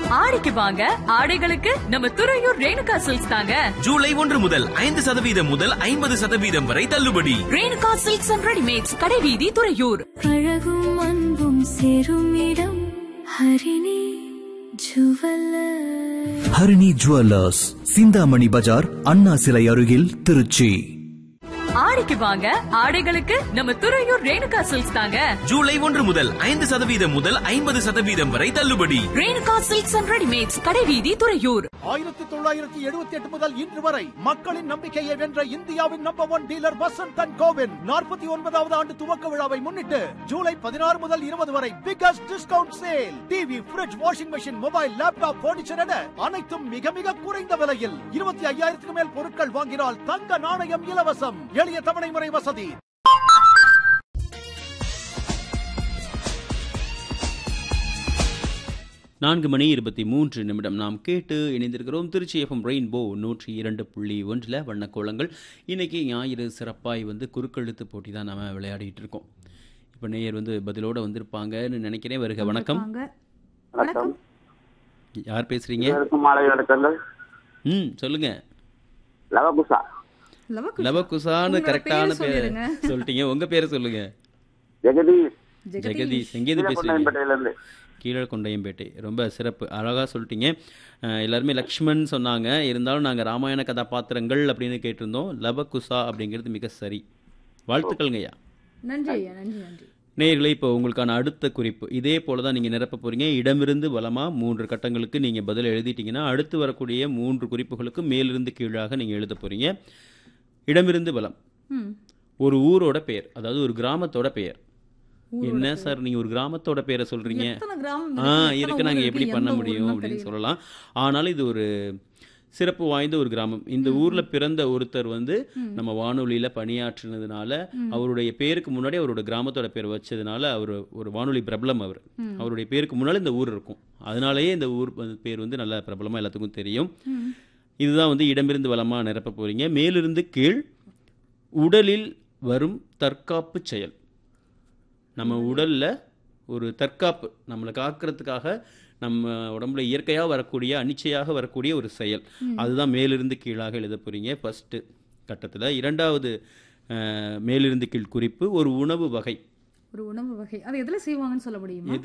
ஆடிக்கு வாங்க ஆடைகளுக்கு நம்ம துறையூர் ரேணுகா சில்க்ஸ் தாங்க ஜூலை ஒன்று முதல் ஐந்து சதவீதம் முதல் ஐம்பது சதவீதம் வரை தள்ளுபடி ரேணுகா சில்க்ஸ் அண்ட் ரெடிமேட்ஸ் கடைவீதி துறையூர் அழகும் அன்பும் சேரும் இடம் ஹரிணி ஜுவல்லர் ஹரிணி ஜுவல்லர்ஸ் சிந்தாமணி பஜார் அண்ணா சிலை அருகில் திருச்சி ஆடிக்கு வாங்க ஆடைகளுக்கு நம்ம துறையூர் ரேணுகா சில்க்ஸ் தாங்க ஜூலை ஒன்று முதல் ஐந்து சதவீதம் முதல் ஐம்பது சதவீதம் வரை தள்ளுபடி ரேணுகா சில்க்ஸ் அண்ட் ரெடிமேட்ஸ் கடைவீதி துறையூர் ஆயிரத்தி தொள்ளாயிரத்தி எழுபத்தி எட்டு முதல் இன்று வரை மக்களின் நம்பிக்கையை வென்ற இந்தியாவின் number one dealer Vasanth and கோவின் நாற்பத்தி ஒன்பதாவது ஆண்டு துவக்க விழாவை முன்னிட்டு ஜூலை பதினாறு முதல் இருபது வரை biggest discount sale TV fridge washing machine mobile laptop furniture என அனைத்தும் மிக மிக குறைந்த விலையில் இருபத்தி ஐயாயிரத்துக்கு மேல் பொருட்கள் வாங்கினால் தங்க நாணயம் இலவசம் எளிய தவணை முறை வசதி நான்கு மணி இருபத்தி மூன்று நிமிடம் நாம் கேட்டு இணைந்திருக்கிறோம் திருச்சி எஃப்எம் ரெயின்போ நூற்றி இரண்டு புள்ளி ஒன்றில் வண்ணக்கோலங்கள் இன்னைக்கு ஞாயிறு சிறப்பாய் வந்து குறுக்கெழுத்து போட்டி தான் நம்ம விளையாடிட்டு இருக்கோம் இப்போ நேயர் வந்து பதிலோட வந்திருப்பாங்கன்னு நினைக்கிறேன் வருக வணக்கம் வணக்கம் யார் பேசுறீங்க இருவருக்கும் மாலை வணக்கங்கள் ம் சொல்லுங்க லவகுசா லவகுசான்னு உங்களோட கரெக்டான பேர் பேர் சொல்லிடுங்க. சொல்லிட்டீங்க உங்க பேரை சொல்லுங்க ஜெகதீஷ் ஜெகதீஷ் எங்கேருந்து பேசுறீங்க கொண்டாயம்பேட்டையில இருந்து கீழக்கொண்டையம்பேட்டை ரொம்ப சிறப்பு அழகாக சொல்லிட்டீங்க அஹ் எல்லாருமே லக்ஷ்மண் சொன்னாங்க இருந்தாலும் நாங்கள் ராமாயண கதாபாத்திரங்கள் அப்படின்னு கேட்டிருந்தோம் லவகுசா அப்படிங்கிறது மிக சரி வாழ்த்துக்கள்ங்கய்யா நன்றி ஐயா நன்றி நன்றி நேயர்களே இப்போ உங்களுக்கான அடுத்த குறிப்பு இதே போல தான் நீங்கள் நிரப்ப போறீங்க இடமிருந்து வலமாக மூன்று கட்டங்களுக்கு நீங்கள் பதில் எழுதிட்டீங்கன்னா அடுத்து வரக்கூடிய மூன்று குறிப்புகளுக்கு மேலிருந்து கீழாக நீங்கள் எழுத போறீங்க இடமிருந்து வலம் ம் ஒரு ஊரோட பெயர் அதாவது ஒரு கிராமத்தோட பெயர் என்ன சார் நீங்கள் ஒரு கிராமத்தோட பேரை சொல்றீங்க எத்தனை கிராமம் ஆ இருக்கு? எத்தனை இருக்கு ஊர் நாங்கள் எப்படி இருக்கு? பண்ண எந்த முடியும் ஊருன்னு அப்படின்னு தெரியல. சொல்லலாம் ஆனாலும் இது ஒரு சிறப்பு வாய்ந்த ஒரு கிராமம் இந்த ஊர்ல பிறந்த ஒருத்தர் வந்து நம்ம வானொலியில பணியாற்றினதுனால அவருடைய பேருக்கு முன்னாடி அவரோட கிராமத்தோட பேர் வச்சதுனால அவர் ஒரு வானொலி பிரபலம் அவர் அவருடைய பேருக்கு முன்னாடி இந்த ஊர் இருக்கும் அதனாலேயே இந்த ஊர் வந்து பேர் வந்து நல்ல பிரபலமா எல்லாத்துக்கும் தெரியும் இதுதான் வந்து இடமிருந்து வலமா நிரப்ப போறீங்க மேலிருந்து கீழ் உடலில் வரும் தற்காப்பு செயல் நம்ம உடல்ல ஒரு தற்காப்பு நம்மளை காக்கிறதுக்காக நம்ம உடம்புல இயற்கையாக வரக்கூடிய அனிச்சையாக வரக்கூடிய ஒரு செயல் அதுதான் மேலிருந்து கீழாக எழுத போறீங்க ஃபர்ஸ்ட் கட்டத்தில் இரண்டாவது அஹ், மேலிருந்து கீழ் குறிப்பு ஒரு உணவு வகை ஒரு உணவு வகை அது எதுல செய்வாங்கன்னு சொல்ல முடியுமா